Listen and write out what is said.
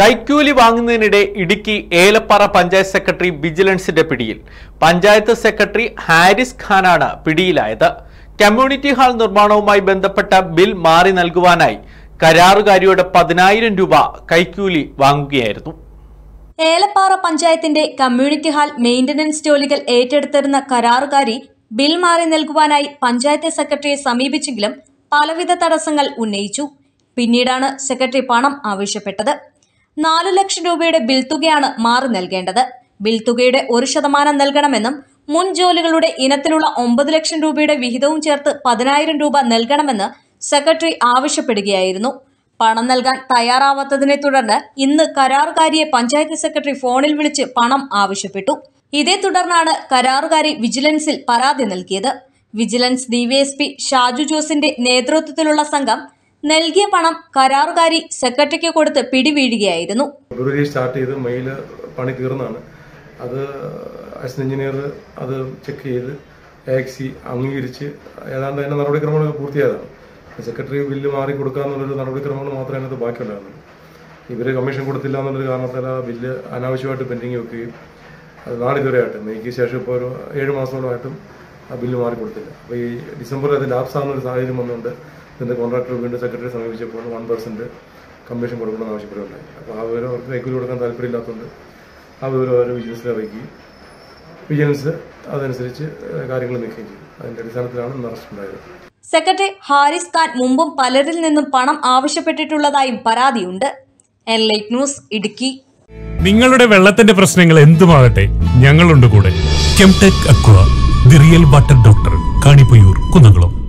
കൈക്കൂലി വാങ്ങുന്നതിനിടെ ഇടുക്കി ഏലപ്പാറ പഞ്ചായത്ത് സെക്രട്ടറി വിജിലൻസിന്റെ പിടിയിൽ പഞ്ചായത്ത് സെക്രട്ടറി ഹാരിസ് ഖാനാണ് പിടിയിലായത് കമ്മ്യൂണിറ്റി ഹാൾ നിർമ്മാണവുമായി ബന്ധപ്പെട്ട ബിൽ മാറി നൽകുവാനായി കരാറുകാരിയുടെ പതിനായിരം രൂപ കൈക്കൂലി വാങ്ങുകയായിരുന്നു ഏലപ്പാറ പഞ്ചായത്തിന്റെ കമ്മ്യൂണിറ്റി ഹാൾ മെയിന്റനൻസ് ജോലികൾ ഏറ്റെടുത്തിരുന്ന കരാറുകാരി ബിൽ മാറി നൽകുവാനായി പഞ്ചായത്ത് സെക്രട്ടറിയെ സമീപിച്ചെങ്കിലും പലവിധ തടസ്സങ്ങൾ ഉന്നയിച്ചു പിന്നീടാണ് സെക്രട്ടറി പണം ആവശ്യപ്പെട്ടത് നാലു ലക്ഷം രൂപയുടെ ബിൽ തുകയാണ് മാറി നൽകേണ്ടത് ബിൽ തുകയുടെ ഒരു ശതമാനം നൽകണമെന്നും മുൻ ജോലികളുടെ ഇനത്തിലുള്ള ഒമ്പത് ലക്ഷം രൂപയുടെ വിഹിതവും ചേർത്ത് പതിനായിരം രൂപ നൽകണമെന്ന് സെക്രട്ടറി ആവശ്യപ്പെടുകയായിരുന്നു പണം നൽകാൻ തയ്യാറാവാത്തതിനെ തുടർന്ന് ഇന്ന് കരാറുകാരിയെ പഞ്ചായത്ത് സെക്രട്ടറി ഫോണിൽ വിളിച്ച് പണം ആവശ്യപ്പെട്ടു ഇതേ തുടർന്നാണ് കരാറുകാരി വിജിലൻസിൽ പരാതി നൽകിയത് വിജിലൻസ് ഡിവൈഎസ്പി ഷാജു ജോസിന്റെ നേതൃത്വത്തിലുള്ള സംഘം നൽകിയ പണം കരാറുകാരി സെക്രട്ടറിക്ക് കൊടുത്ത് പിടിവീഴുകയായിരുന്നു ഫെബ്രുവരി സ്റ്റാർട്ട് ചെയ്ത് മെയിൽ പണി തീർന്നാണ് അത് അസിസ്റ്റന്റ് എഞ്ചിനീയർ അത് ചെക്ക് ചെയ്ത് ടാക്സി അംഗീകരിച്ച് ഏതാണ്ട് അതിന്റെ നടപടിക്രമങ്ങളൊക്കെ പൂർത്തിയായതാണ് സെക്രട്ടറി ബില്ല് മാറി കൊടുക്കുക എന്നുള്ളൊരു നടപടിക്രമങ്ങൾ മാത്രമേ അതിനകത്ത് ബാക്കിയുണ്ടായിരുന്നു ഇവര് കമ്മീഷൻ കൊടുത്തില്ല എന്നുള്ളൊരു കാരണത്താൽ ആ ബില്ല് അനാവശ്യമായിട്ട് പെൻഡിങ് വെക്കുകയും അത് നാളിതുവരെ ആയിട്ട് മെയ്ക്ക് ശേഷം ഇപ്പോൾ ഒരു ഏഴ് മാസത്തോളമായിട്ടും ആ ബില്ല് മാറി കൊടുത്തില്ല അപ്പോൾ ഈ ഡിസംബറിൽ അത് ലാപ്സ് ആകുന്ന ഒരു സാഹചര്യം വന്നുകൊണ്ട് ഇതിന്റെ കോൺട്രാക്ടർ വീണ്ടും സെക്രട്ടറി സമീപിച്ചപ്പോൾ വൺ പെർസെന്റ് കമ്മീഷൻ കൊടുക്കണമെന്ന് ആവശ്യപ്പെടുകയുണ്ടായി അപ്പോൾ ആ വിവരം അവർക്ക് കൈക്കൂലി കൊടുക്കാൻ താല്പര്യമില്ലാത്തതുകൊണ്ട് ആ വിവരം അവർ വിജിലൻസിൽ അറിയിക്കുകയും വിജിലൻസ് അതനുസരിച്ച് കാര്യങ്ങൾ നീക്കുകയും ചെയ്തു അതിന്റെ അടിസ്ഥാനത്തിലാണ് ഇന്ന് അറസ്റ്റ് ഉണ്ടായത് സെക്രട്ടറി ഹാരിസ് ഖാൻ മുമ്പും പലരിൽ നിന്നും പണം ആവശ്യപ്പെട്ടിട്ടുള്ളതായും പരാതിയുണ്ട് എൻലൈറ്റ് ന്യൂസ് ഇടുക്കി നിങ്ങളുടെ വെള്ളത്തിന്റെ പ്രശ്നങ്ങൾ എന്തുമാകട്ടെ ഞങ്ങളുണ്ട് കൂടെ Kemtech aqua the real water doctor Kanipayyur Kunnamkulam